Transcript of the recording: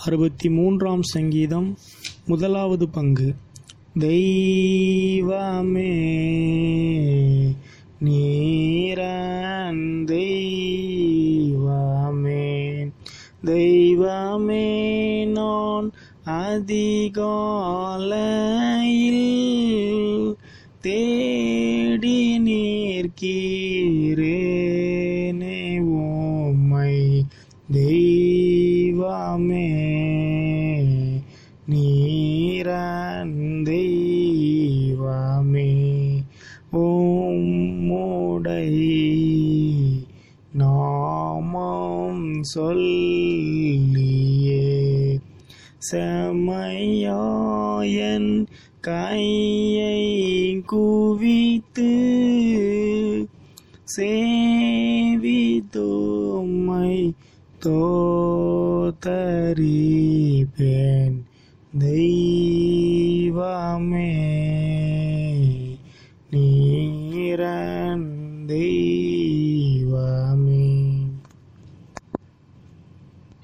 அறுபத்தி மூன்றாம் சங்கீதம் முதலாவது பங்கு தெய்வமே நீரன் தெய்வமே தெய்வமே நான் அதிகாலையில் தேடி நிற்கிறேனே உம்மை தெய்வமே நீரன் தெய்வமே உம்முடை நாமம் சொல்லியே செமையாயன் கையை குவித்து சேவித்தும்மை தோத்தரிப்பேன் தெய்வமே நீர